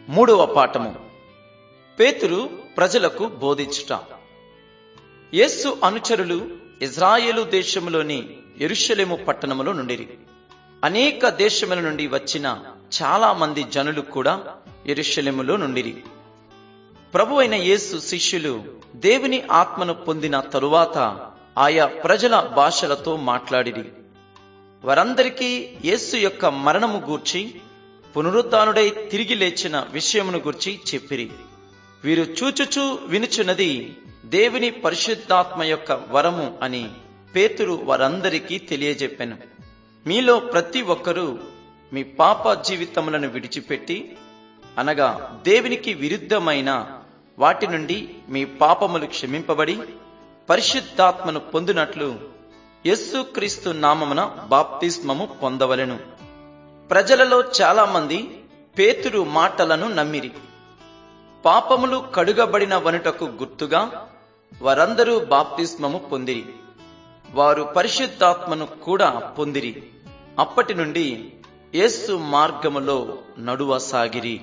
మూడవ పాఠము పేతురు ప్రజలకు బోధించుట యేసు అనుచరులు ఇజ్రాయేలు దేశములోని ఎరుషలేము పట్టణములో నుండిరి అనేక దేశముల నుండి వచ్చిన చాలా మంది జనులు కూడా ఎరుషలేములో నుండిరి ప్రభు అయిన యేసు శిష్యులు దేవుని ఆత్మను పొందిన తరువాత ఆయా ప్రజల భాషలతో మాట్లాడిరి వారందరికీ యేసు యొక్క మరణము గూర్చి పునరుద్ధానుడై తిరిగి లేచిన విషయమును గూర్చి చెప్పిరి వీరు చూచుచూ వినుచున్నది దేవుని పరిశుద్ధాత్మ యొక్క వరము అని పేతురు వారందరికీ తెలియజెప్పాను మీలో ప్రతి ఒక్కరూ మీ పాప జీవితములను విడిచిపెట్టి అనగా దేవునికి విరుద్ధమైన వాటి నుండి మీ పాపములు క్షమింపబడి పరిశుద్ధాత్మను పొందినట్లు యేసుక్రీస్తు నామమున బాప్తిస్మము పొందవలెను ప్రజలలో చాలా మంది పేతురు మాటలను నమ్మిరి పాపములు కడుగబడిన వనుటకు గుర్తుగా వారందరూ బాప్తిస్మము పొందిరి వారు పరిశుద్ధాత్మను కూడా పొందిరి అప్పటి నుండి యేసు మార్గములో నడువసాగిరి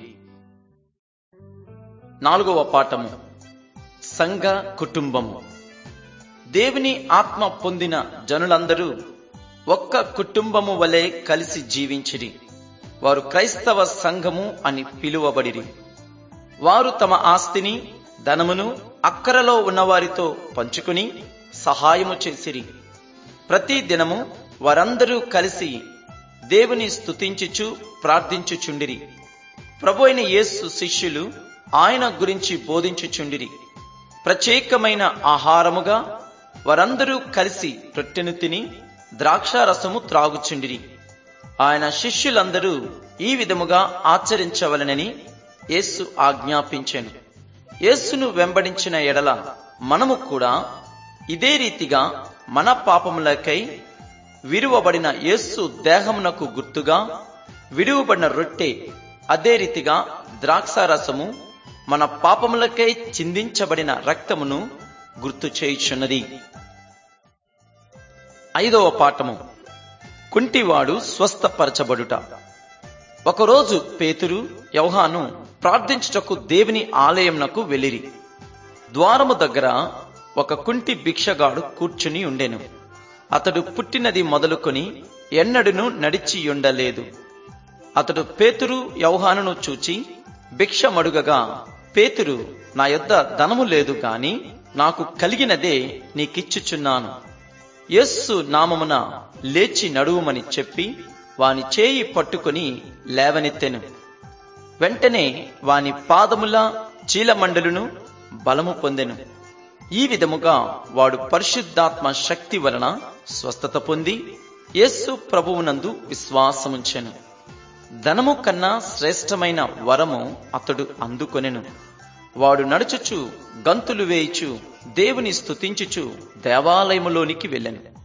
నాలుగవ పాఠము సంఘ కుటుంబము దేవుని ఆత్మ పొందిన జనులందరూ ఒక్క కుటుంబము వలె కలిసి జీవించిరి వారు క్రైస్తవ సంఘము అని పిలువబడిరి వారు తమ ఆస్తిని ధనమును అక్కరలో ఉన్నవారితో పంచుకుని సహాయము చేసిరి ప్రతి దినము వారందరూ కలిసి దేవుని స్తుతించుచు ప్రార్థించుచుండిరి ప్రభు అయిన యేసు శిష్యులు ఆయన గురించి బోధించుచుండిరి ప్రత్యేకమైన ఆహారముగా వారందరూ కలిసి రొట్టెను తిని ద్రాక్షారసము త్రాగుచుండిరి ఆయన శిష్యులందరూ ఈ విధముగా ఆచరించవలనని యేసు ఆజ్ఞాపించాను యేసును వెంబడించిన ఎడల మనము కూడా ఇదే రీతిగా మన పాపములకై విరువబడిన యేసు దేహమునకు గుర్తుగా విడువబడిన రొట్టె అదే రీతిగా ద్రాక్షారసము మన పాపములకై చిందించబడిన రక్తమును గుర్తు చేయుచున్నది ఐదవ పాఠము కుంటివాడు స్వస్థపరచబడుట ఒకరోజు పేతురు యౌహాను ప్రార్థించుటకు దేవుని ఆలయంనకు వెళ్ళిరి ద్వారము దగ్గర ఒక కుంటి భిక్షగాడు కూర్చుని ఉండెను అతడు పుట్టినది మొదలుకొని ఎన్నడును నడిచి ఉండలేదు అతడు పేతురు యౌహానును చూచి భిక్షమడుగగా పేతురు నా యొద్ద ధనము లేదు గాని నాకు కలిగినదే నీకిచ్చుచున్నాను యస్సు నామమున లేచి నడువుమని చెప్పి వాని చేయి పట్టుకుని లేవనెత్తెను వెంటనే వాని పాదముల చీలమండలును బలము పొందెను ఈ విధముగా వాడు పరిశుద్ధాత్మ శక్తి వలన స్వస్థత పొంది యేసు ప్రభువునందు విశ్వాసముంచెను ధనము కన్నా శ్రేష్టమైన వరము అతడు అందుకొనెను వాడు నడుచుచు గంతులు వేయిచు దేవుని స్తుతించుచు దేవాలయములోనికి వెళ్ళెను